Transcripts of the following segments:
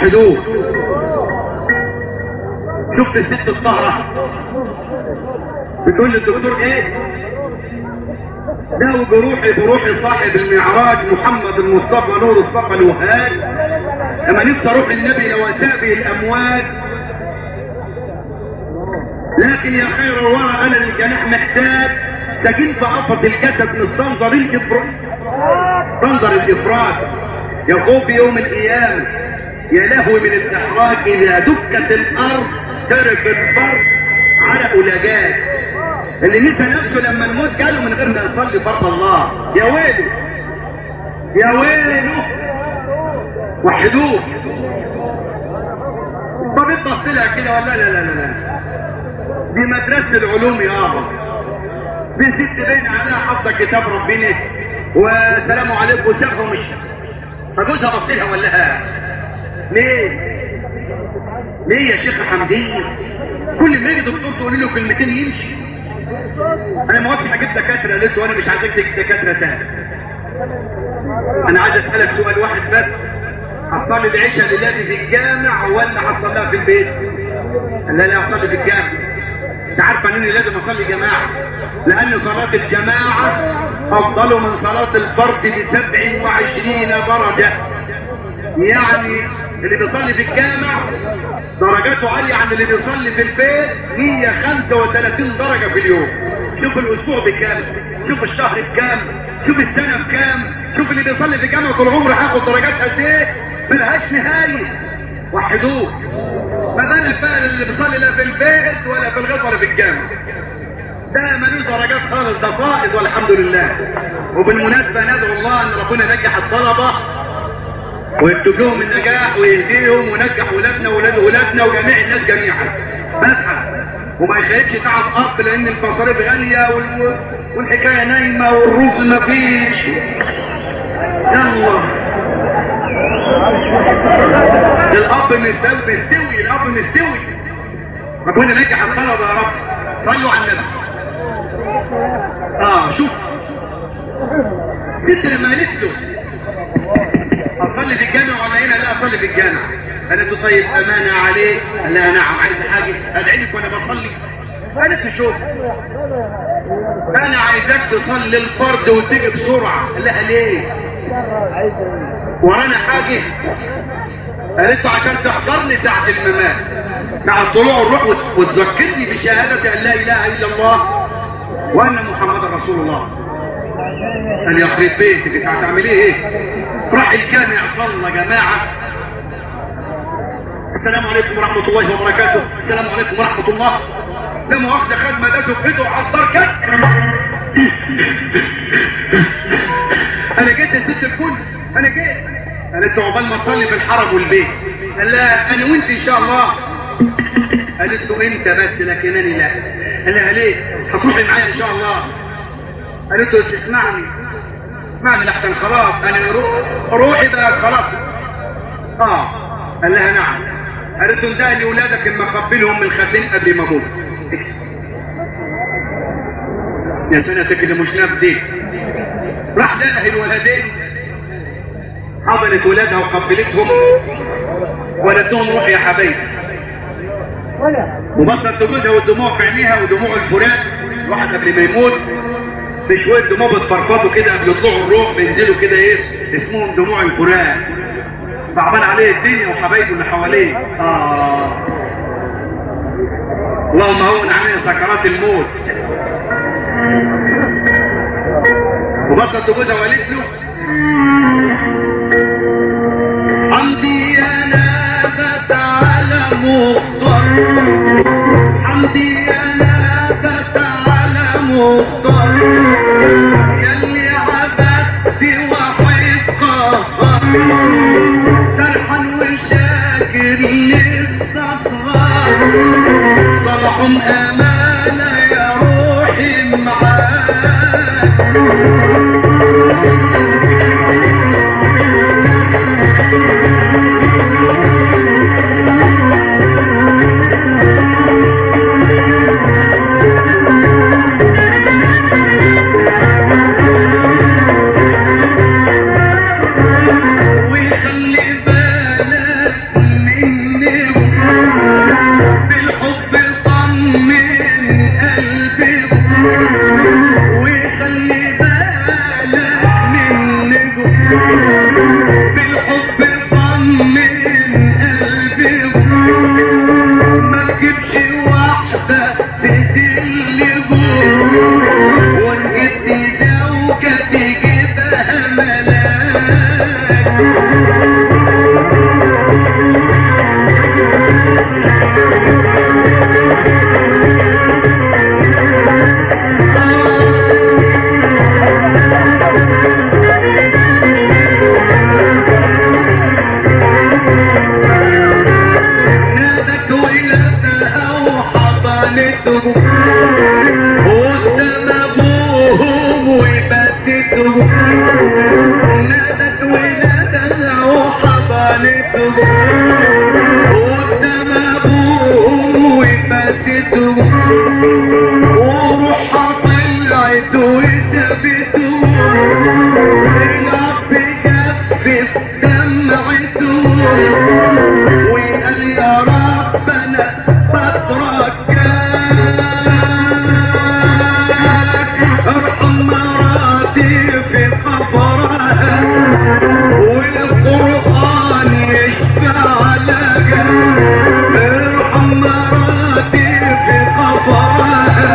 وحدوه شفت الست الطاهرة بتقول للدكتور ايه داوي بروحي بروحي صاحب المعراج محمد المصطفى نور الصفا الوهاب لما نفسي اروح النبي لوسابه الاموات لكن يا خير الورى انا للجناح محتاج سكين في قفص الجسد مستنظر الافراط منظر الافراط يا خوف يوم القيامه يا لهوي من الاحراج اذا دكت الارض ترك الفرد على اولجات اللي نسى نفسه لما الموت جاله من غير ما يصلي فرض الله يا ويله يا ويله وحدوه طب انت بص لها كده ولا لا لا لا لا دي مدرسة العلوم يابا دي ست باين عليها حافظة كتاب ربنا وسلام عليكم وسافروا مش فجوزها بص لها ولا لها ليه؟ ليه يا شيخ حمدية؟ كل ما يجي دكتور تقول له كلمتين يمشي انا ما وقت اجيب دكاتره قالت له انا مش عايز اجيب دكاتره تاني انا عايز اسالك سؤال واحد بس هتصلي العشاء لله في الجامع ولا هتصليها في البيت؟ قال لا لا هصلي في الجامع انت عارفه انني لازم اصلي جماعه لان صلاه الجماعه افضل من صلاه الفرد ب 27 درجه يعني اللي بيصلي في الجامع درجاته عالية عن اللي بيصلي في البيت 135 درجة في اليوم شوف الاسبوع بكام شوف الشهر بكام شوف السنة بكام شوف اللي بيصلي في الجامع طول عمره هياخد درجات قد ايه ملهاش نهاية وحدوه ما بالك بقى اللي بيصلي لا في البيت ولا في الغيط ولا في الجامع ده ملوش درجات خالص ده صائد والحمد لله وبالمناسبة ندعو الله ان ربنا ينجح الطلبة ويرتجوهم النجاح ويهديهم ونجح ولادنا وولاد ولادنا وجميع الناس جميعا فتحة وما يخيبش تعب اب لان المصاريف غاليه وال... والحكايه نايمه والرز ما فيش يلا الاب مستوي مستوي الاب مستوي ربنا نجح الطلبه يا رب صلوا على النبي اه شوف ست لما قالت له اصلي في الجامع ولا هنا لا اصلي في الجامع قالت له طيب امانه عليك قال لها نعم عايز حاجه ادعي لك وانا بصلي قالت له شوف انا عايزاك تصلي الفرد وتيجي بسرعه قال لها ليه ورانا حاجه قالت له عشان تحضرني ساعه الممات ساعه طلوع الروح وت- وتذكرني بشهاده ان لا اله الا الله وان محمدا رسول الله قال يخرب بيتك انت هتعمل ايه راح الجامع صلى جماعه السلام عليكم ورحمه الله وبركاته السلام عليكم ورحمه الله لا مؤاخذه خد مداته في ايده وحضر كده انا جيت يا ست الكل انا جيت قالت له عقبال ما اصلي في الحرم والبيت قال لها انا وانت ان شاء الله قالت له انت بس لكنني لا قال لها ليه هتروحي معايا ان شاء الله قالت له بس اسمعني اسمعني لحسن خلاص انا رو- روحي بقى خلاص اه قال لها نعم قالت له ده لاولادك اما اقبلهم من خدين قبل ما اموت يا سنتك اللي مش نبدي راح لقى الولدين حضنت ولادها وقبلتهم وقالت لهم روح يا حبايبي وبصت جوزها والدموع في عينيها ودموع الفراق الواحد قبل ما يموت في شويه دموع بتفرفطوا كده قبل يطلعوا الروح بينزلوا كده ايه اسمهم دموع الفراق صعبان عليه الدنيا وحبايبه اللي حواليه اه اللهم هون علينا سكرات الموت وبصت جوزها وقالت له حمدي يا نابت على مختار حمدي يا نابت على مختار يلي عبدت وحيد قهر سرحا وشاكر للصفار صلحهم امانه يا روحي معاك وبسته نادت ولادها وحضنته قدام ابوه وبسته وروحها طلعت وسابته الاب جفف دمعته وقال يا رب انا بترجاك ارحم مراتي في قبرها والقران يشفع لك ارحم مراتي في قبرها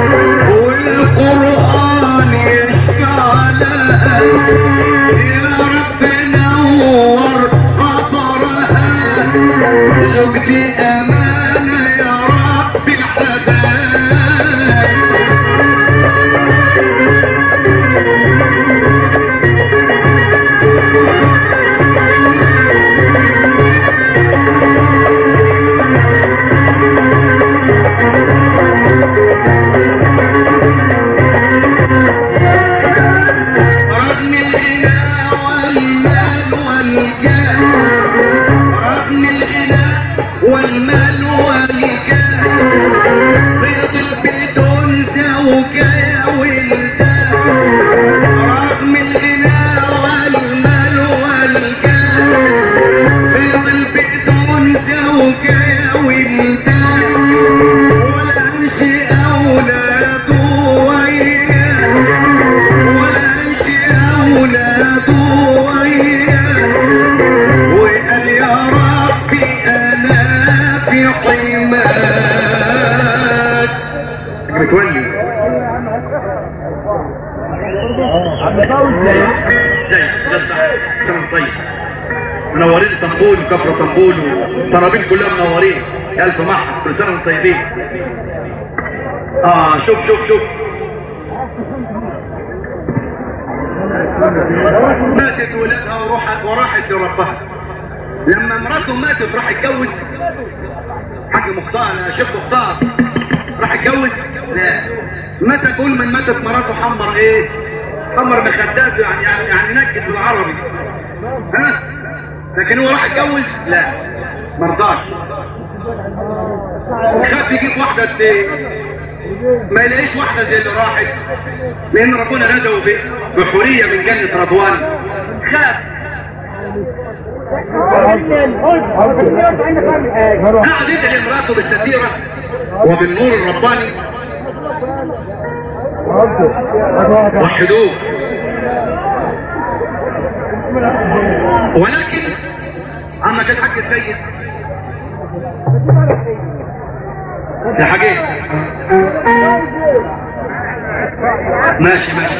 والقران يشفع لها يا رب نور قبرها زوجتي امانه يا رب الحبايب رغم الغنى والمال والجاه رغم الغنى والمال والجاه فضل بدون زوجة يا ولدان رغم الغنى والمال والجاه فضل بدون زوجة يا ولدان ولا شيء أولاده وياه ولا شيء أولاده وياه وقال يا ربي أنا في حماك متولي زي ده الصح سلام طيب منورين طنبول وكفر طنبول والطرابين كلها منورين يا الف مرحبا كل سنه وانتم طيبين اه شوف شوف شوف ماتت ولادها وراحت وراحت لربها لما مراته ماتت راح يتجوز حاج مختار انا شيخ مختار راح يتجوز لا متى تقول من ماتت مراته حمر ايه حمر بخداته يعني يعني يعني نكد بالعربي ها لكن هو راح يتجوز لا مرضاش خاف يجيب واحده ت- ما يلاقيش واحده زي اللي راحت لان ربنا رزقه ب- بحوريه من جنه رضوان خاف قعد يدعي امراته بالستيره وبالنور الرباني وحدوه ولكن عمك الحاج السيد يا حاجين ماشي ماشي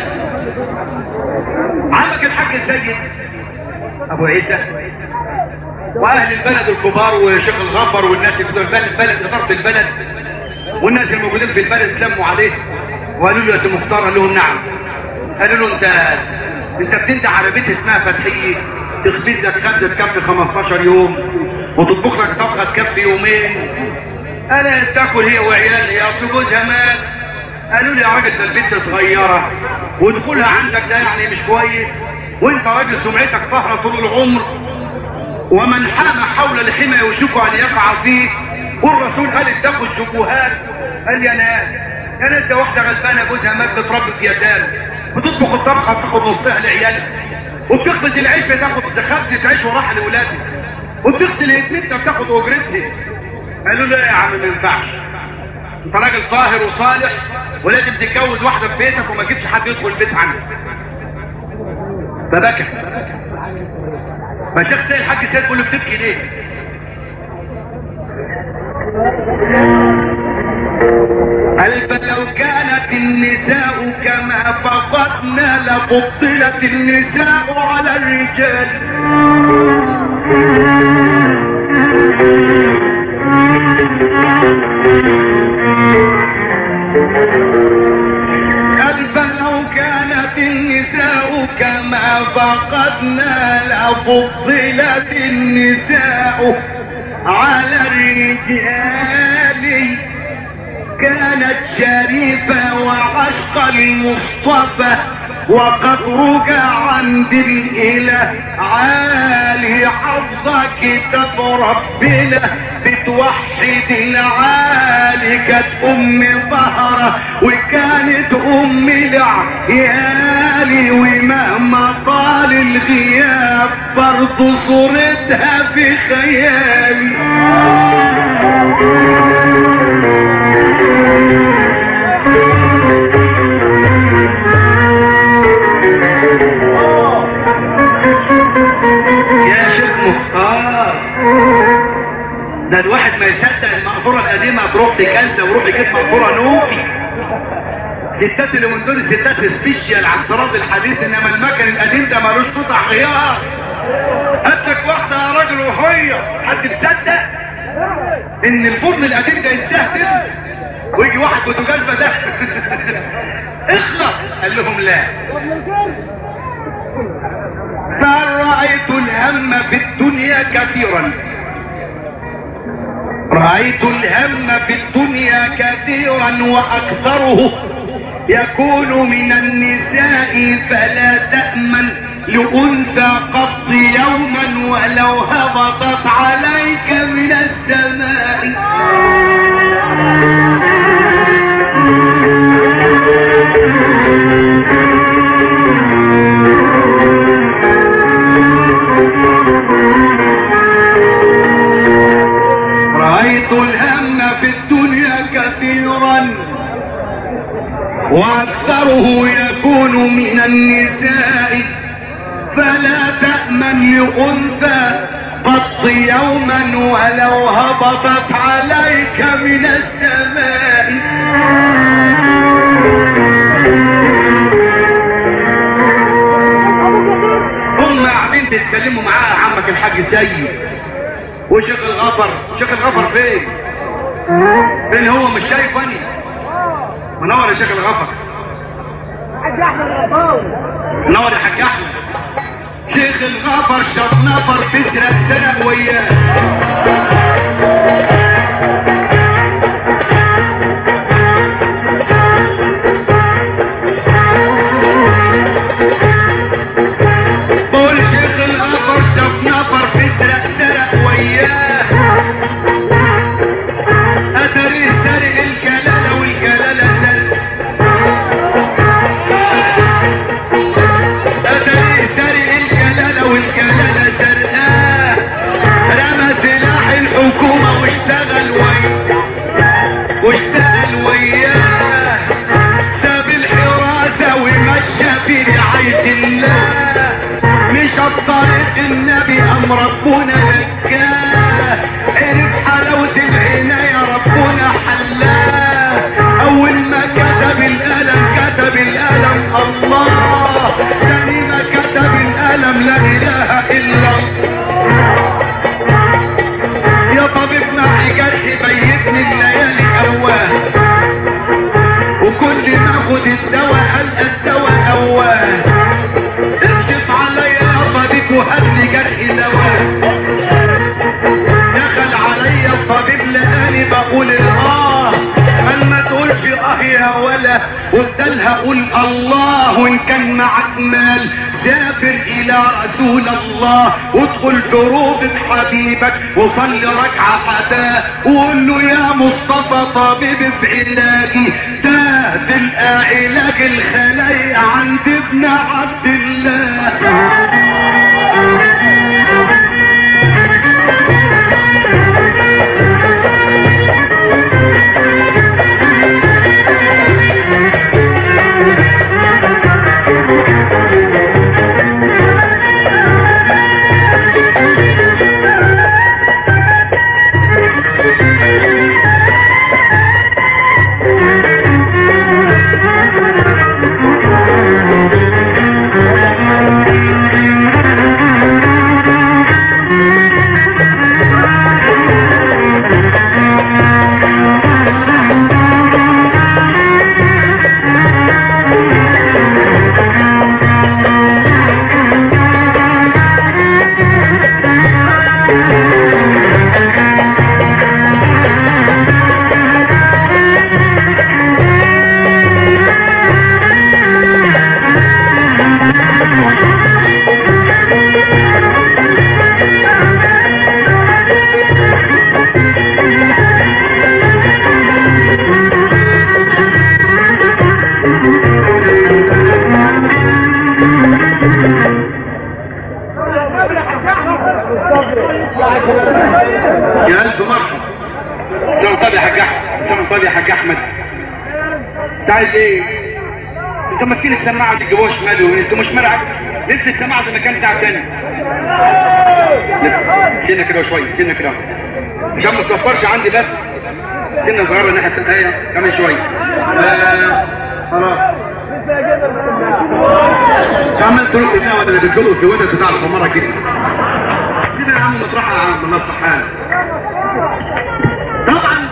عمك الحاج السيد ابو عيسى واهل البلد الكبار وشيخ الغفر والناس اللي في البلد بلد اداره البلد والناس الموجودين في البلد اتلموا عليه وقالوا له يا سي مختار قال لهم نعم قالوا له انت انت بتنده على بيت اسمها فتحيه تخبز لك خبزه تكفي 15 يوم وتطبخ لك طبخه تكفي يومين انا تاكل هي وعيالها اصل جوزها مات قالوا لي يا راجل ده البنت صغيره ودخولها عندك ده يعني مش كويس وانت راجل سمعتك فهره طول العمر ومن حام حول الحمى يوشك ان يقع فيه والرسول قال اتقوا الشبهات قال يا ناس يا ناس ده واحده غلبانه جوزها مات بتربي في يتامى بتطبخ الطبخه تاخد نصها لعيالها وبتخبز العيش بتاخد خبزه عيش وراحه لاولادها وبتغسل ايديها بتاخد اجرتها قالوا لا يا عم ما ينفعش انت راجل طاهر وصالح ولازم تتجوز واحده في بيتك وما تجيبش حد يدخل البيت عندك فبكى فالشيخ سيد الحاج سيد بيقول له بتبكي ليه؟ قال لو كانت النساء كما فقدنا لفضلت النساء على الرجال قال لو كانت النساء كما فقدنا لفضلت النساء على الرجال كانت شريفة وعشق المصطفى وقد رجع عند الإله عالي حفظ كتاب ربنا بتوحد العالي كانت أم ظهرة وكانت أم العيالي ومهما طال الغياب برضه صورتها في خيالي يا شيخ مختار ده الواحد ما يصدق المقبره القديمه تروح تكنسه ويروح يجيب مقبره نوبي ستات اللي من دول ستات سبيشيال على الطراز الحديث انما المكن القديم ده ملوش قطع غيار هات لك واحده يا راجل وهي حد مصدق ان الفرن القديم ده يستهدف ويجي واحد بوتاجاز ده اخلص قال لهم لا فرأيت الهم في الدنيا كثيرا رأيت الهم في الدنيا كثيرا وأكثره يكون من النساء فلا تأمن لأنثى قط يوما ولو هبطت عليك من السماء رأيت الهم في الدنيا كثيرا وأكثره يكون من النساء فلا تأمن لأنثى قط يوما ولو هبطت عليك من السماء هم قاعدين تتكلموا معاه عمك الحاج سيد وشيخ الغفر شيخ الغفر فين فين هو مش شايفني منور يا شيخ الغفر حاج احمد الغفاوي منور يا حاج احمد شيخ الغفر شاف نفر تسرق سرق وياه بقول شيخ الغفر شاف نفر تسرق سرق وياه اتري سرق الجلاله والجلاله سرق اتري سرق الجلاله والجلاله سرقاه رمى سلاح الحكومه واشتغل وياه واشتغل وياه ساب الحراسه ومشى في رعايه الله مش بطريق النبي ام ربنا نجاه عرف حلاوه العنايه ربنا حلاه اول ما كتب القلم كتب القلم الله تاني ما كتب القلم لا اله الا الله يا طبيب معي جرح بيتني الليالي اواه وكل ما اخد الدواء القى الدواء اواه اكشف عليا يا طبيب وهات لي جرح دواء دخل عليا الطبيب لقاني بقول اه قال ما تقولش اه يا ولا قلت لها قول الله وان كان معك مال سافر الى رسول الله وادخل في روضة حبيبك وصلي ركعة حداه وقول له يا مصطفى طبيب في علاجي ده تلقى علاج الخلايا عند ابن عبد الله انت عايز ايه؟ انتوا ماسكين السماعه ما تجيبوها شمال ويمين انتوا مش مرعب لف السماعه في مكان بتاع تاني سنه كده شويه سنه كده عشان ما تصفرش عندي بس سنه صغيره ناحيه الآية كمان شويه بس خلاص عمال تلوك هنا ولا اللي بتلوك في ودن بتاع الخمارة كده سيبها يا عم نطرحها يا عم نصح حال طبعا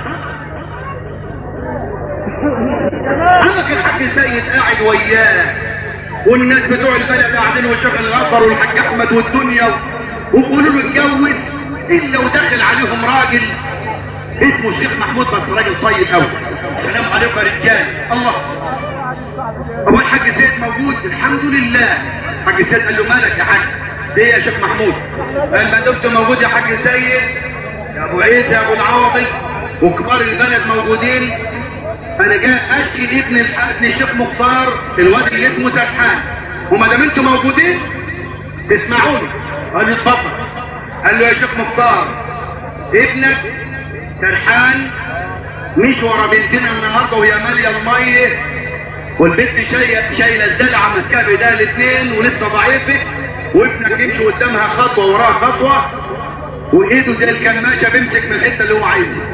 عمك الحاج سيد قاعد وياه والناس بتوع البلد قاعدين وشغل الاثر والحاج احمد والدنيا ويقولوا له اتجوز الا ودخل عليهم راجل اسمه الشيخ محمود بس راجل طيب قوي السلام عليكم يا رجال الله ابو الحاج سيد موجود الحمد لله الحاج سيد قال له مالك يا حاج ايه يا شيخ محمود قال ما دمت موجود يا حاج سيد يا ابو عيسى يا ابو العوضي وكبار البلد موجودين انا جاي اشكي لابن ابن الشيخ مختار الواد اللي اسمه سرحان وما دام انتوا موجودين تسمعوني قال له اتفضل قال له يا شيخ مختار ابنك سرحان مش ورا بنتنا النهارده وهي ماليه الميه والبنت شايله شايله الزلعه ماسكاها بايديها الاثنين ولسه ضعيفه وابنك يمشي قدامها خطوه وراها خطوه وايده زي الكماشه بيمسك من الحته اللي هو عايزها.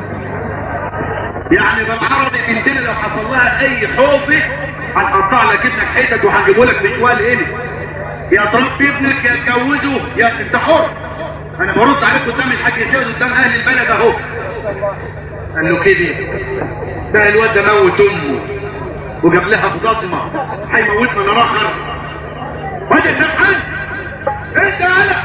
يعني بالعربي بنتنا لو حصل لها اي خوفه هنقطع لك ابنك حتت وهنجيبه لك بشوال هنا. يا تربي ابنك يا تجوزه يا انت حر. انا برد عليك قدام الحاج سيد قدام اهل البلد اهو. قال له كده ده الواد ده موت امه وجاب لها الصدمة هيموتنا نار اخر وادي سرحان انت انا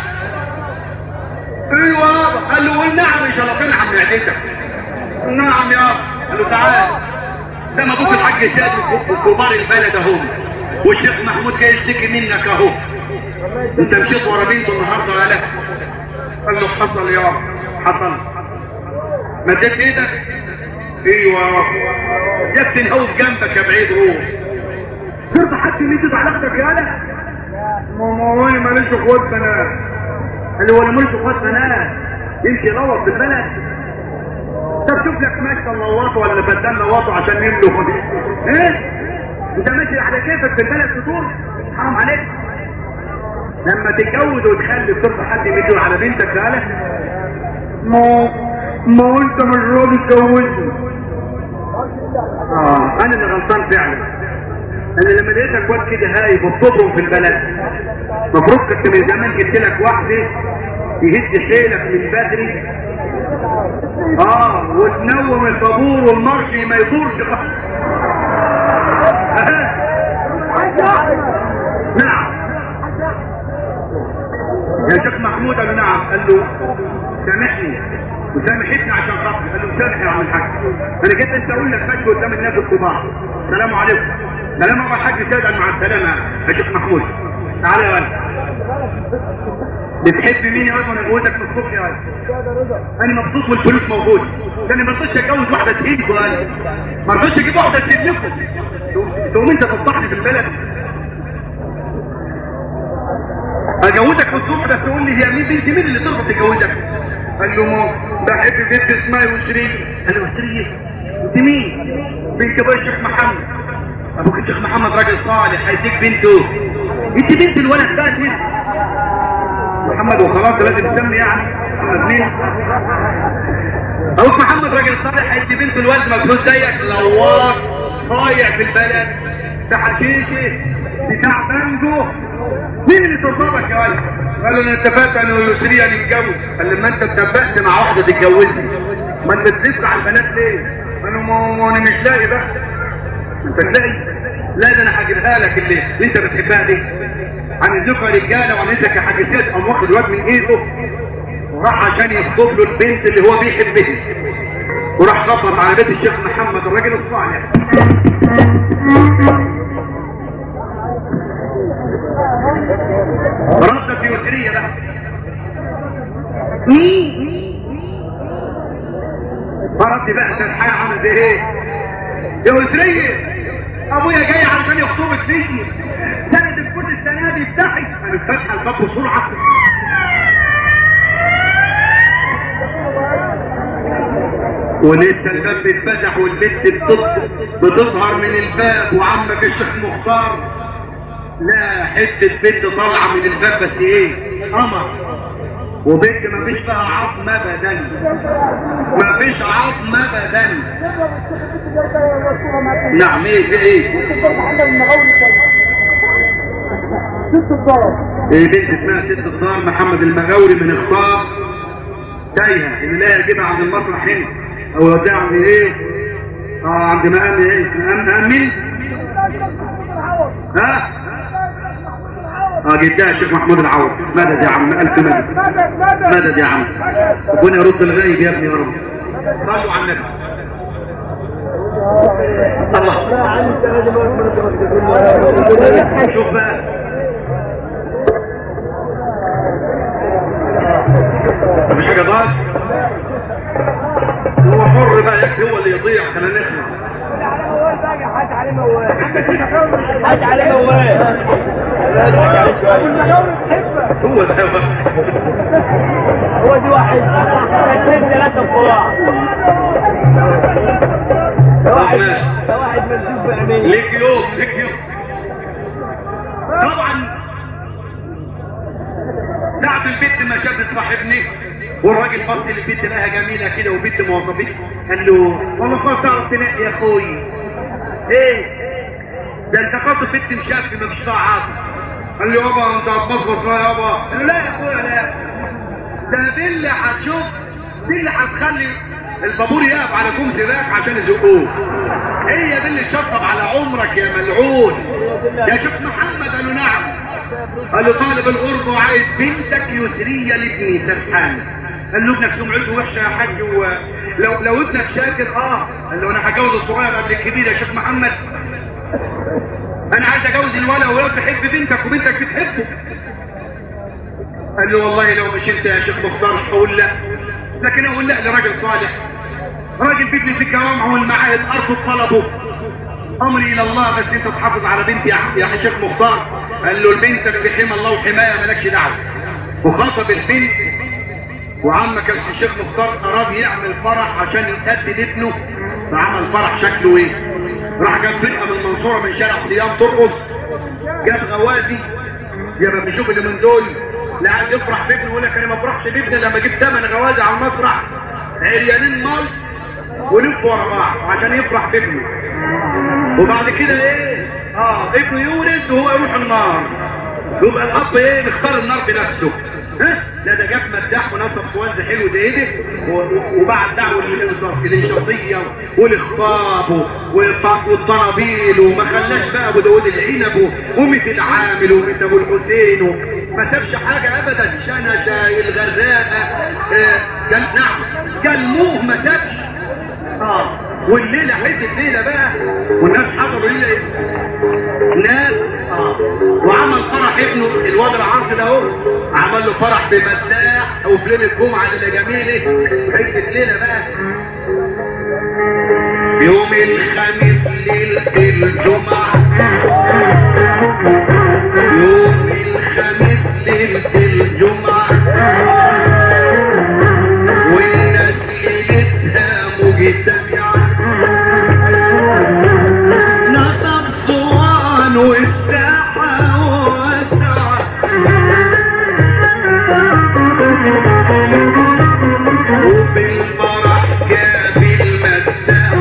ايوه يابا قال له قول نعم يا شلاطين عم معدتك نعم يابا قال له تعال ده ما ابوك الحاج سيد وكبار البلد اهو والشيخ محمود جاي يشتكي منك اهو انت مشيت ورا بنته النهارده قال قال له حصل يابا حصل مديت ايدك ايوه يا تنهوف جنبك يا بعيد روح ترضى حد يمد علاقتك يا انا ماما وانا ماليش اخوات بنات قال لي ولا ماليش اخوات بنات يمشي يلوط في البلد طب شوف لك مشتى لوطه ولا بدل لوطه عشان يملوا ايه انت ماشي على كيفك في البلد تدور حرام عليك لما تتجوز وتخلف ترضى حد يمد على بنتك يا ما ما انت مش راضي تجوزني اه انا اللي غلطان فعلا انا لما لقيتك واد كده هايب وبتضرب في البلد مفروض كنت من زمان جبت لك واحده يهد حيلك من بدري اه وتنوم الطابور والمرش ما يدورش نعم يا شيخ محمود قال له نعم قال له سامحني وسامحتني عشان خاطري قال له سامح يا عم الحاج انا جيت انت اقول لك ماشي قدام الناس الطباع السلام عليكم سلام ابو الحاج سيد مع السلامه يا شيخ محمود تعالى يا ولد بتحب مين يا ولد وانا جوزك مبسوط يا ولد انا مبسوط والفلوس موجوده ده انا ما رضيتش اتجوز واحده تهينكم يا ولد ما رضيتش اجيب واحده تسيبكم تقوم انت تفضحني في البلد اجوزك في الصبح بس تقول لي هي مين بنت مين اللي ترفض تجوزك؟ قال له ما بحب بنت اسمها يسرية قال له يسرية انت مين؟ بنت ابويا الشيخ محمد ابوك الشيخ محمد راجل صالح هيديك بنته انت بنت الولد ده اسمه محمد وخلاص لازم تسمي يعني محمد مين؟ ابوك محمد راجل صالح هيدي بنت الولد مفروض زيك لواط ضايع في البلد ده حشيشه بتاع بانجو مين اللي صدمك يا ولد؟ قال له انا اتفقت انا واليسريه نتجوز قال لما انت اتفقت مع واحده تتجوزني ما انت تلف على البنات ليه؟ قال له ما ما انا مش لاقي بقى انت تلاقي؟ لا ده انا هجيبها لك اللي انت بتحبها دي هنزلكوا يا رجاله وهنزلك يا حاج سيد قام واخد الواد من ايده وراح عشان يخطب له البنت اللي هو بيحبها وراح خبط على بيت الشيخ محمد الراجل الصالح ردت يسرية بقى فرد بقى سرحان عامل زي ايه يا يسرية ابويا جاي عشان يخطبك بنتي سنة الفوت السنة دي افتحي انا فاتحة الباب بسرعة ولسه الباب بيتفتح والبنت بتط- بتظهر من الباب وعمك الشيخ مختار لا حته بنت طالعه من الباب بس ايه قمر وبنت ما فيش فيها عظم ابدا ما فيش عظم ابدا نعم ايه في ايه ست الدار ايه بنت اسمها ست الدار محمد المغاوري من اخطار تايهه اللي لا يجيبها عند المسرح هنا او يوديها عند ايه اه عند مقام ايه مقام مقام مين ها اه جدها الشيخ محمود العوض مدد يا عم الف مدد مدد مدد مدد يا عم ربنا يرد الغايب يا ابني يا رب صلوا على النبي الله شوف بقى مفيش حاجه ضاعت هو حر بقى يكفي هو اللي يضيع خلينا نخلص حاج علي موال حاج علي موال والمجاور تحبه هو ده هو دي واحد اثنين ثلاثة فراع ده واحد ده واحد مندوب بعينيه ليك يوم ليك يوم طبعا ساعة البنت ما شافت صاحبني والراجل بص للبنت لقاها جميلة كده وبنت مواصفين قال له والله خلاص تعرف تنقي يا اخوي ايه ده انت خاطب بنت مشافي ما فيش فيها عاطف قال له يابا انت هتبصبص يا يابا قال له لا يا اخويا لا ده دي اللي هتشوف دي اللي هتخلي البابور يقف على كوم سباك عشان يزقوه هي دي اللي تشطب على عمرك يا ملعون يا شيخ محمد قال له نعم قال له طالب الغربة وعايز بنتك يسرية لابني سرحان قال له ابنك سمعته وحشة يا حاج ولو لو ابنك شاكر اه قال له انا هجوز الصغير قبل الكبير يا شيخ محمد انا عايز اجوز الولد وهو تحب بنتك وبنتك بتحبه قال له والله لو مش انت يا شيخ مختار هقول لا لكن اقول لا لراجل صالح راجل بيبني في الجوامع والمعاهد ارفض طلبه امري الى الله بس انت تحافظ على بنتي يا يا شيخ مختار قال له لبنتك في حمى الله وحمايه مالكش دعوه وخاطب البنت وعمك الشيخ مختار اراد يعمل فرح عشان يقدم ابنه فعمل فرح شكله ايه راح جاب فرقه من المنصوره من شارع صيام ترقص جاب غوازي يا ما بنشوف اللي من دول لا عايز يفرح بابنه يقول لك انا ما افرحش بابني لما اجيب ثمن غوازي على المسرح عريانين مال ولفوا ورا بعض عشان يفرح بابنه وبعد كده ايه اه ابنه يورث وهو يروح النار يبقى الاب ايه مختار النار بنفسه ها لا ده جاب مداح ونصب كوانز حلو زي ده و- و- وبعد دعوه للإنصاف- للشخصيه والاخطاب والط- والطنابيل وما خلاش بقى ابو داود العنب ومت العامل ومت ابو الحسين و- ما سابش حاجه ابدا شنشة الغراءه آه، قال نعم جلموه ما سابش اه والليله حته ليله بقى والناس حضروا ليله ايه؟ ناس اه وعمل فرح ابنه الواد العاصي ده اهو عمل له فرح بمداح وفي ليله الجمعه اللي جميله حته ليله بقى يوم الخميس ليله الجمعه يوم الخميس ليله الجمعه والناس ليلتها مجتمعه نصب صوان والساحة واسعة وفي الفرح جاب المداح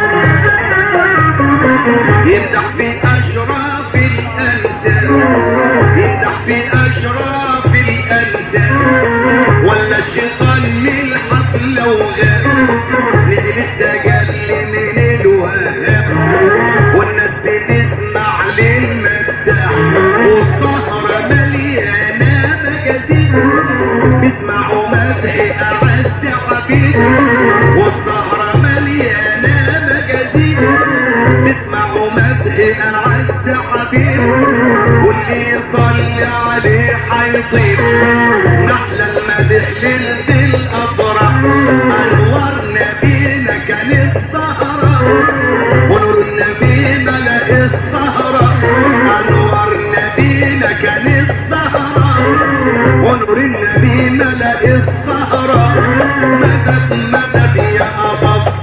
يمدح في أشراف الأنساب يمدح في أشراف الأنساب ولا الشيطان من الحفلة وغاب نزل التجلي من الوهاب والناس بتسمع للمداح والسهرة مليانة مجازين بيسمعوا مدح أعز حبيب والسهرة مليانة مجازين بيسمعوا مدح أعز حبيب واللي يصلي عليه حيطيب نحلى المدح ليلة الأفراح أنوار نبينا كانت سهرة ونور النبي ملأ السهرة أنوار نبينا كانت سهرة ونور النبي ملأ السهرة مدد مدد يا أبا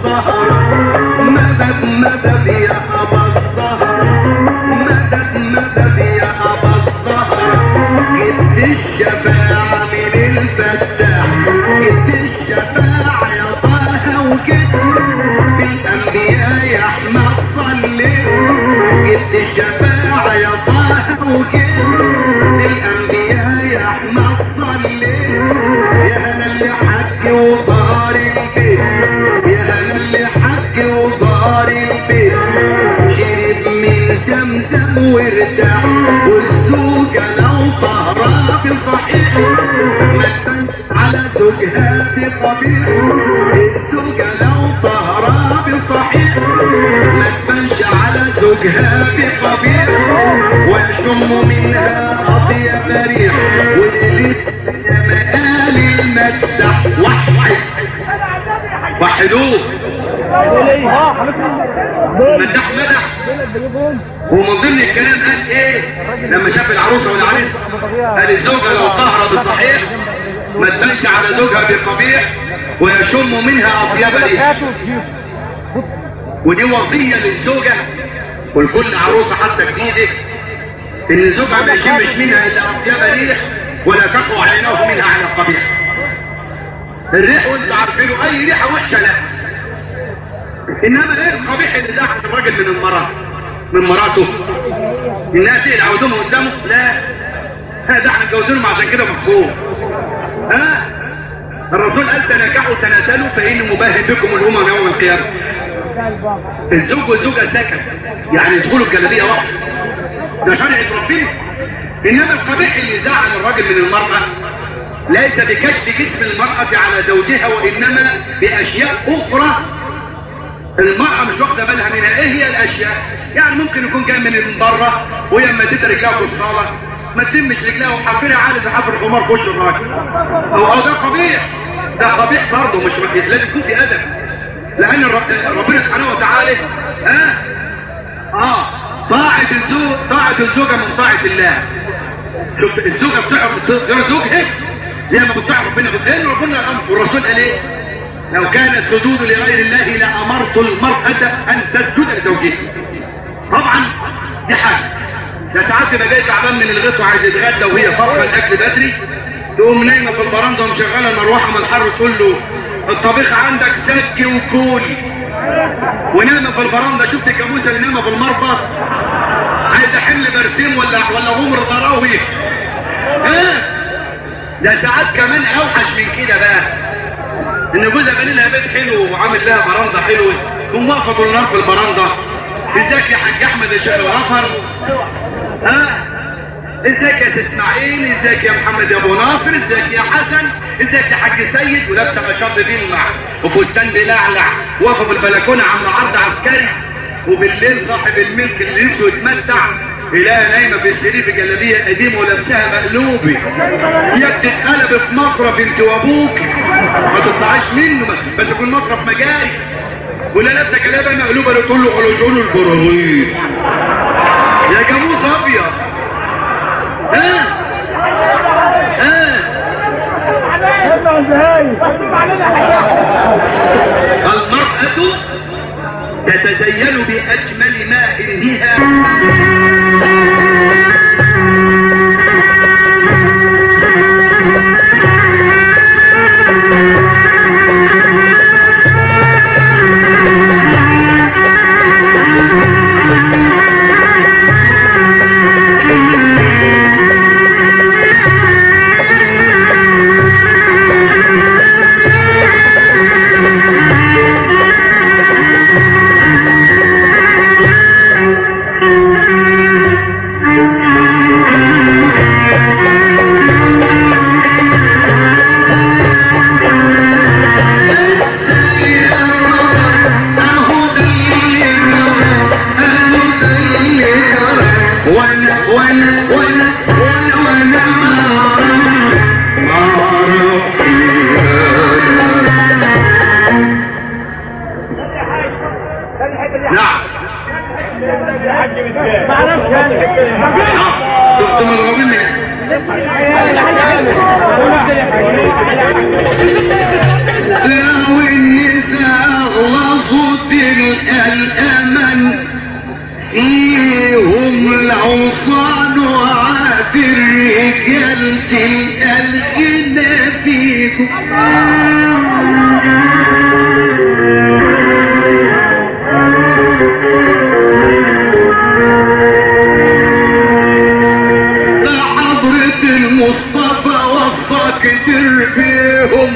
الشفاعة من الفتاح جبت الشفاعة يا طه وجيت بالأنبياء يا أحمد صلي جبت الشفاعة يا طه وجيت بالأنبياء يا أحمد صلي يا هلا اللي حج وصار البيت يا هلا اللي حج وصار البيت شرب من زمزم وارتاح والزوجة لو طهرة بصحيح ما تبانش على زوجها بقبيح الزوجة لو طهرة بصحيح ما تبانش على زوجها بقبيح ويشم منها أطيب ريح واللي مقال المدح وحد وحدوه مدح مدح ومن ضمن الكلام قال ايه لما شاف العروسه والعريس قال الزوجه لو طهر بصحيح ما تبانش على زوجها بقبيح ويشم منها اطيب ريح ودي وصيه للزوجه ولكل عروسه حتى جديده ان زوجها ما يشمش منها الا اطيب ريح ولا تقع عيناه منها على القبيح الريح وانتوا عارفينه اي ريحه وحشه لا انما ايه القبيح اللي زعل الراجل من المراه من مراته انها تقلع هدومها قدامه لا هذا احنا متجوزينهم عشان كده مخصوص ها الرسول قال تناكحوا تناسلوا فاني مباهن بكم الامم يوم القيامه الزوج والزوجه سكن يعني يدخلوا الجلابيه واحده ده شريعه ربنا انما القبيح اللي زعل الراجل من المراه ليس بكشف جسم المراه على زوجها وانما باشياء اخرى المرأة مش واخدة بالها منها ايه هي الاشياء يعني ممكن يكون جاي من بره وهي مدت رجلها في الصالة ما تلمش رجلها وحافرها عالي زي حافر الحمار في وش الراجل او او ده قبيح ده قبيح برضه مش مكيح. لازم يكون في ادب لان الرب- ربنا سبحانه وتعالى ها اه طاعة الزوج طاعة الزوجة من طاعة الله شوف الزوجة بتعرف تطيع زوجها زي ما بتطيع ربنا لان ربنا الامر والرسول قال ايه لو كان السجود لغير الله لأمرت المرأة أن تسجد لزوجها طبعا دي حاجة ده ساعات تبقى جاي تعبان من الغيط وعايز يتغدى وهي فاطمه الاكل بدري تقوم نايمه في البرندة ومشغله المروحه من الحر تقول له الطبيخ عندك سك وكول ونايمه في البرندة شفت الجاموسه اللي نايمه في المربط عايزه حمل برسيم ولا ولا غمر ضراوي ها ده ساعات كمان اوحش من كده بقى ان جوزها بني لها بيت حلو وعامل لها برندة حلوه تقوم واقفه طول النهار في البرندة ازيك يا حاج احمد الشيخ الغفر ها ازيك يا سي اسماعيل ازيك يا محمد يا ابو ناصر ازيك يا حسن ازيك يا حاج سيد ولابسه مشاط بيلمع وفستان بيلعلع واقفه في البلكونه عامله عرض عسكري وبالليل صاحب الملك اللي نفسه يتمتع يلاقيها نايمه في السرير في جلابيه قديمه ولابساها مقلوبه هي بتتقلب في مصرف انت وابوك ما تطلعيش منه بس يكون مصرف مجاري ولا لابسه جلابيه مقلوبه اللي تقول له علوجون البراغيث يا جاموس ابيض ها ها المرأة تتزين بأجمل ما عندها وانا وانا وانا وانا وانا ما ما عرفت نعم كنت مرغوبين منها لو النساء غلصت الأمن فيهم العصان وعاد الرجال تلك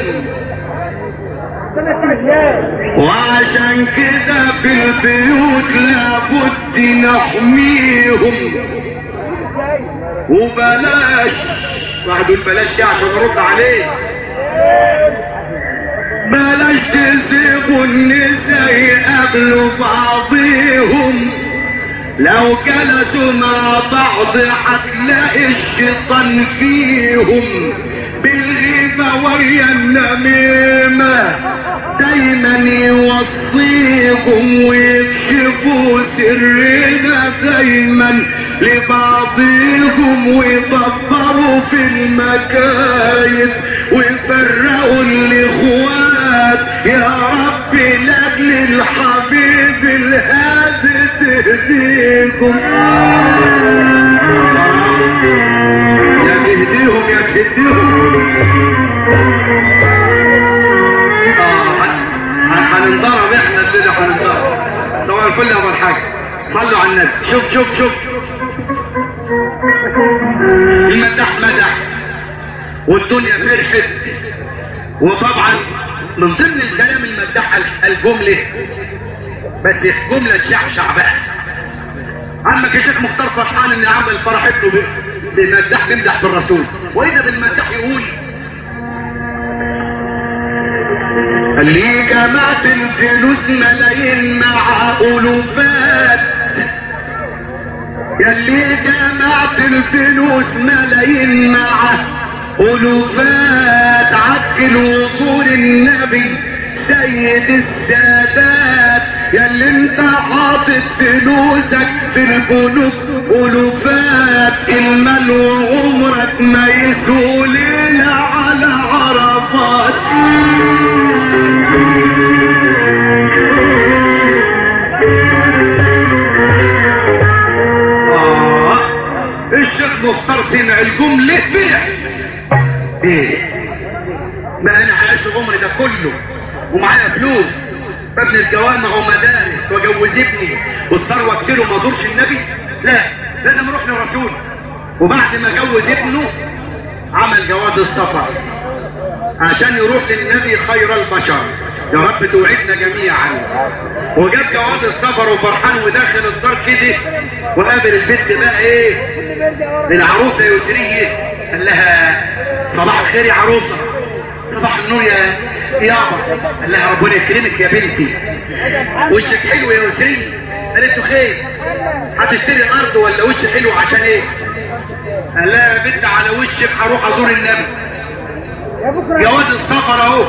وعشان كده في البيوت لابد نحميهم وبلاش واحد يقول بلاش ايه عشان ارد عليه بلاش تسيبوا النساء يقابلوا بعضيهم لو جلسوا مع بعض هتلاقي الشيطان فيهم بالغيبة ويا النميمة دايما يوصيكم ويكشفوا سرنا دايما لبعضكم ويدبروا في المكايد ويفرقوا الاخوات يا رب لاجل الحبيب الهادي تهديكم يا تهديهم يا تهديهم اه هن- هننضرب احنا الليله هننضرب سواء الفل يا ابو الحاج صلوا على النبي شوف شوف شوف المدح مدح والدنيا فرحت وطبعا من ضمن الكلام المدح الجمله بس جمله تشعشع بقى عمك يا شيخ مختار فرحان ان عمل فرح ابنه ب- بمدح بيمدح في الرسول واذا بالمدح يقول اللي جمعت الفلوس ملايين مع الوفات يلي جمعت الفلوس ملايين مع ألوفات عجل وصول النبي سيد السادات يلي انت حاطط فلوسك في البنوك ألوفات المال وعمرك ما يسوى ليلة على عرفات آه الشيخ مختار سمع الجملة فرح ايه ما انا هعيش عمري ده كله ومعايا فلوس ببني الجوامع ومدارس واجوز ابني والثروه كتير وما ازورش النبي لا لازم اروح للرسول وبعد ما جوز ابنه عمل جواز السفر عشان يروح للنبي خير البشر يا رب توعدنا جميعا وجاب جواز السفر وفرحان وداخل الدار كده وقابل البنت بقى ايه العروسه يسريه قال لها صباح الخير يا عروسه صباح النور يا يابا قال لها ربنا يكرمك يا بنتي وشك حلو يا يسريه قالت له خير هتشتري ارض ولا وش حلو عشان ايه قال لها يا بنت على وشك هروح ازور النبي جواز السفر اهو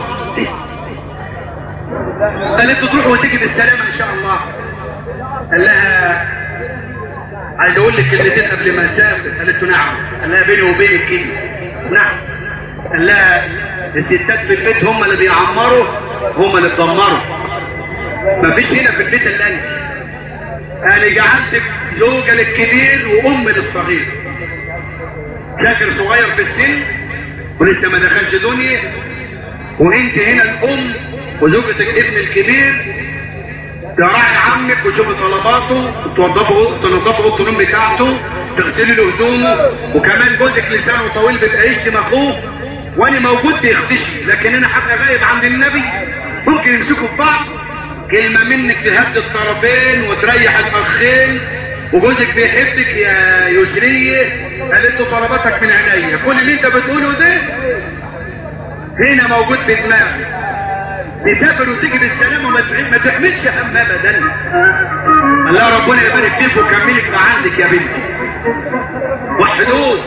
قالت له تروح وتيجي بالسلامه ان شاء الله قال لها عايز اقول لك كلمتين قبل ما اسافر قالت له نعم قال لها بيني وبينك كده نعم قال لها الستات في البيت هم اللي بيعمروا هم اللي بيدمروا مفيش هنا في البيت الا انت انا جعلتك زوجه للكبير وام للصغير شاكر صغير في السن ولسه ما دخلش دنيا وانت هنا الام وزوجتك ابن الكبير تراعي عمك وتشوفي طلباته وتوظفوا تنظفوا اوضه النوم بتاعته تغسلي له هدومه وكمان جوزك لسانه طويل بيبقى يشتم اخوه وانا موجود بيختشي لكن انا هبقى غايب عند النبي ممكن يمسكوا في بعض كلمه منك تهدي الطرفين وتريح الاخين وجوزك بيحبك يا يسريه قالت له طلباتك من عينيا كل اللي انت بتقوله ده هنا موجود في دماغي تسافر وتيجي بالسلامه وما تح- ما تحملش هم ابدا الله ربنا يبارك فيك ويكملك لعندك يا بنتي وحدود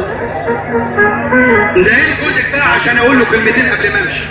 ده جوزك بقى عشان اقول له كلمتين قبل ما امشي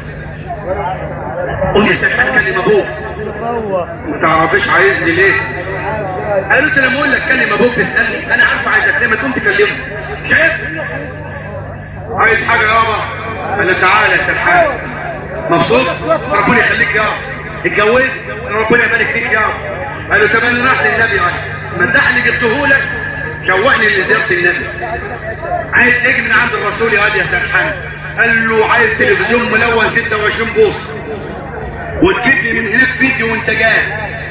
قول يا سيد هتكلم ابوك ما تعرفيش عايزني ليه قالت لما اقول لك كلم ابوك تسالني انا عارفه عايزك ليه ما تقوم تكلمه شايف عايز حاجه يابا قال له تعالى يا سرحان مبسوط ربنا يخليك يابا اتجوزت ربنا يبارك فيك يابا قال له طب انا راح للنبي يعني مدح اللي جبته لك شوقني لزياره النبي عايز اجي من عند الرسول يا واد يا سرحان قال له عايز تلفزيون ملون 26 بوصه وتجيب لي من هناك فيديو وانت جاي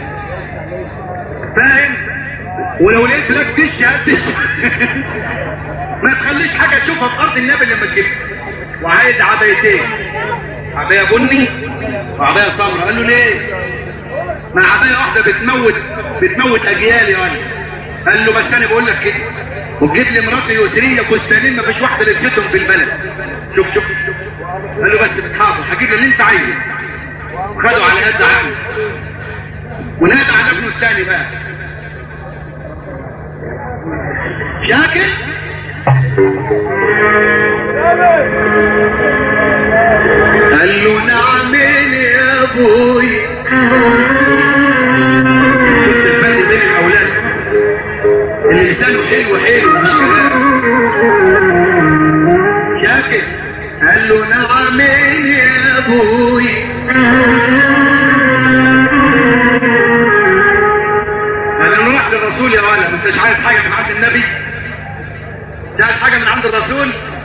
فاهم ولو لقيت لك دش هات دش ما تخليش حاجه تشوفها في ارض النبي لما تجيبها وعايز عبايتين عبايه بني وعبايه سمراء قال له ليه؟ ما عبايه واحده بتموت بتموت اجيال يا ولد قال له بس انا بقول لك كده وتجيب لي مراتي يسريه فستانين ما فيش واحده لبستهم في البلد شوف شوف قال له بس بتحافظ هجيب لي اللي انت عايزه خدوا على قد عقله ونادى على ابنه الثاني بقى شاكر قال له نعمين يا ابوي شفت الفرق بين الاولاد اللي لسانه حلو حلو مش كلام شاكر قال له نعمين يا ابوي قال له روح للرسول يا ولد انت مش عايز حاجه من عند النبي انت عايز حاجه من عند الرسول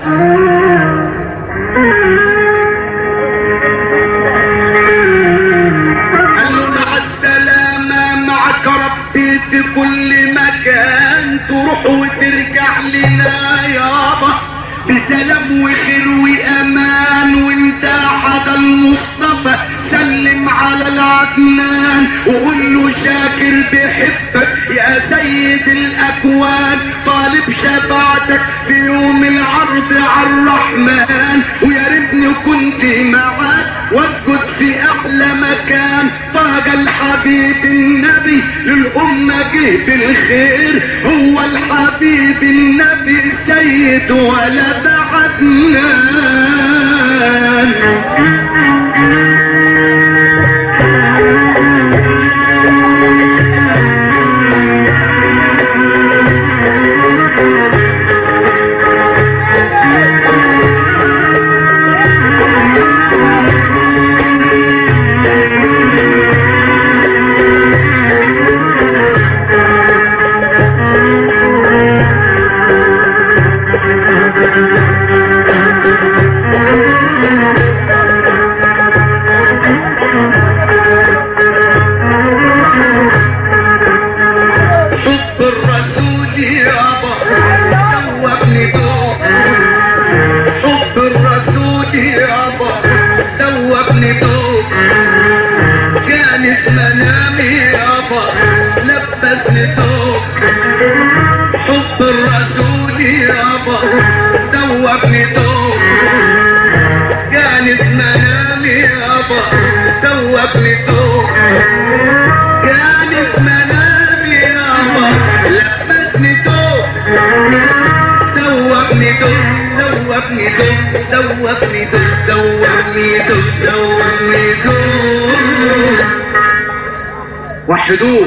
قال له مع السلامة معك ربي في كل مكان تروح وترجع لنا يابا بسلام وخير وامان وانت حدا المصطفى سلم على العدنان وقول له شاكر بحبك يا سيد الاكوان طالب شفاعتك في يوم العرض على الرحمن ويا ريتني كنت معاك واسجد في احلى مكان طاق الحبيب النبي للامه جه بالخير هو الحبيب النبي سيد ولد عدنان حب الرسول يابا دوبني دوب حب الرسول يابا دوبني دوب كان في منامي يابا لبسني دوب حب الرسول يابا دوبني دوب كان في منامي يابا دوبني دوب كان في منامي يابا لبسني دوب دوبني دوب دوبني دوب دوبني دوب دوبني دوب دوبني دوب وحدوه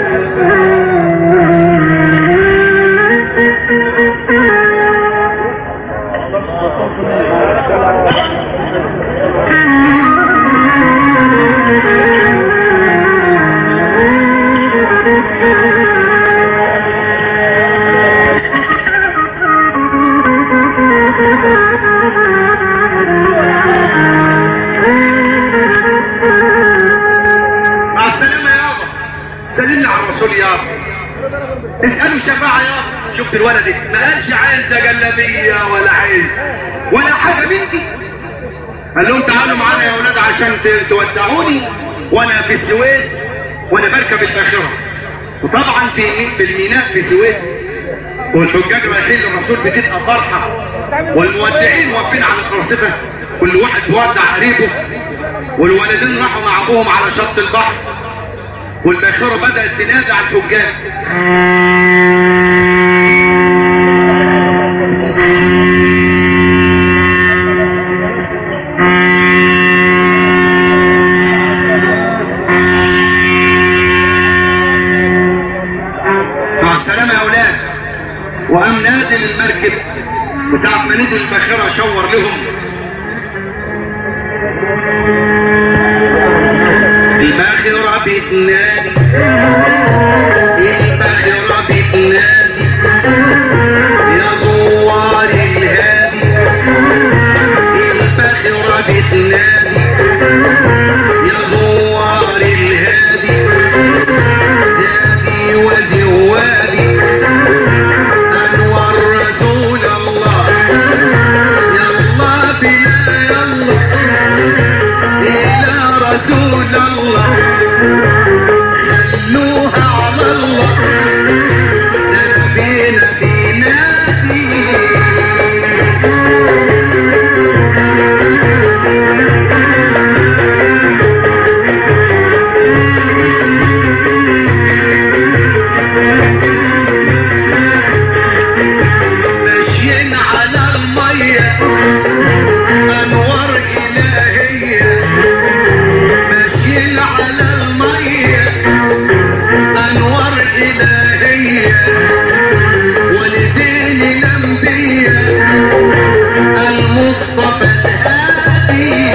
مع السلامة يابا سلمنا على الرسول يابا اسألوا الشفاعة يابا شفت الولد دي ما قالش عايز ده جلابية ولا عايز ولا حاجة من دي قال لهم تعالوا معانا يا ولاد عشان ت- تودعوني وانا في السويس وانا بركب الباخرة وطبعا في في الميناء في السويس والحجاج رايحين للرسول بتبقى فرحة والمودعين واقفين على القرصفة كل واحد بيودع قريبه والولدين راحوا مع ابوهم على شط البحر والباخرة بدأت تنادي على الحجاج مع السلامة يا أولاد وقام نازل المركب وساعة ما نزل الباخرة شور لهم الباخرة بتنادي الباخرة بتنادي يا زوار الهادي الباخرة بتنادي يا زوار الهادي زادي وزوادي أنور رسول الله يلا ماشيين على المية أنوار إلهية ماشيين على المية أنوار إلهية ولزين الأنبياء المصطفى الهادي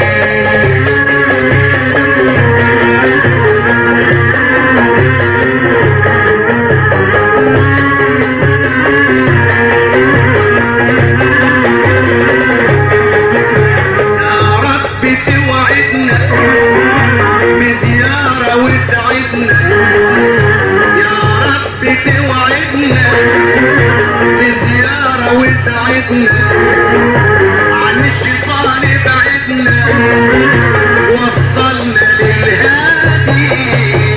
يا رب توعدنا بزيارة وسعدنا يا رب توعدنا بزيارة وسعدنا عن الشيطان بعدنا وصلنا للهادي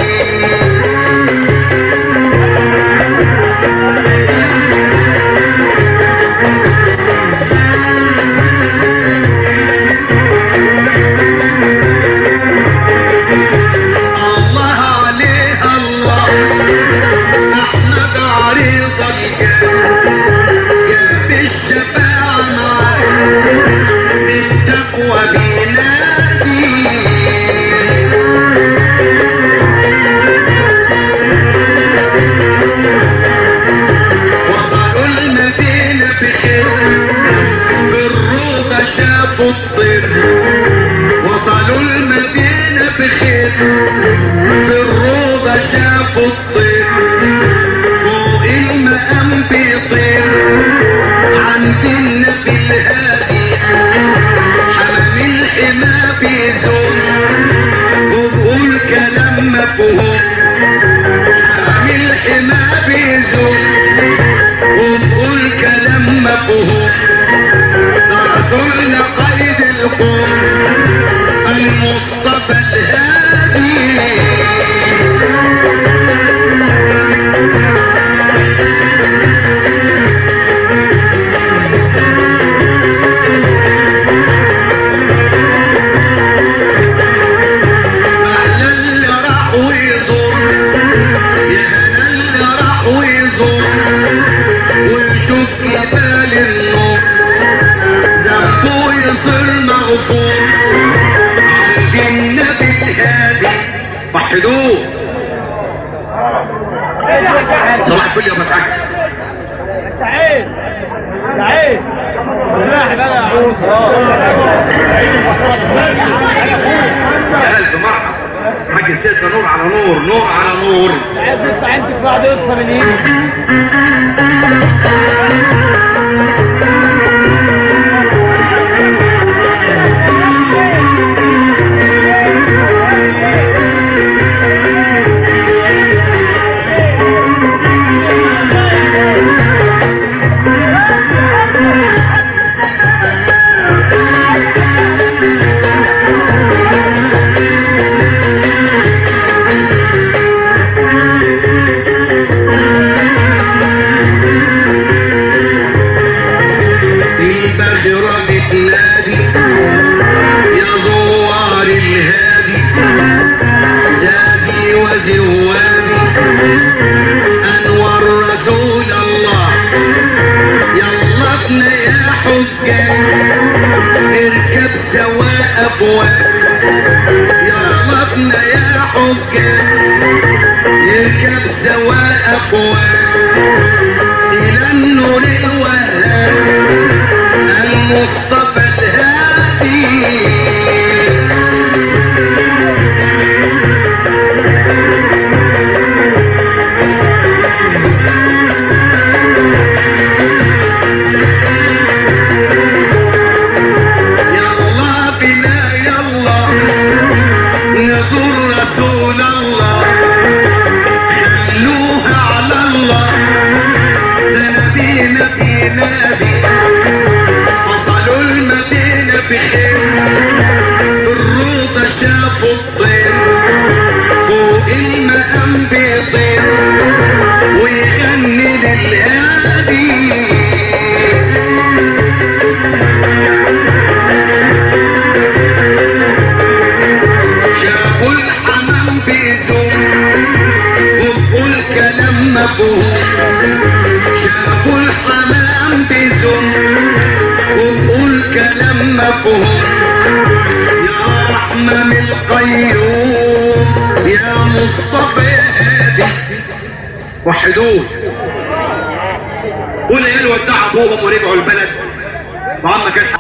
الله عليه الله احمد عريض الجاه جاب الشفاعة معاه بالتقوى بينادي وصلوا المدينة بخير في الروضة شافوا الطير وصلوا المدينة بخير في الروضة شافوا الطير فوق المقام بيطير عند النبي الهادي حمام الحمى بيزور وبقول كلام مفهوم حمام الحمى بيزور وبقول كلام مفهوم ده رسولنا قائد القوم المصطفى الهادي أهلا اللي راح ويزور يا هلا اللي راح ويزور ويشوف جبال النور ذنبه يصير مغفور عند النبي الهادي وحدوه صباح الفل يا مدحك سعيد سعيد راح بقى يا عروس يا ألف مرحبا حاج السيد ده نور على نور نور على نور عايز تدفع انت في بعض قصه من ايدك الباخرة بتنادي يا زوار الهادي زادي وزوادي أنور رسول الله يلا ابنا يا حجاج اركب سواء أفواج يلا ابنا يا حجاج اركب سواء أفواج إلى النور الوهاب المصطفى الهادي يلا بنا يلا نزور رسول الله خلوها على شافوهم شافوا الحمام بيزم وبقول كلام مفهوم يا رحمن القيوم يا مصطفى هادي وحدوه والعيال ودعوا ابوهم ورجعوا البلد وعم كان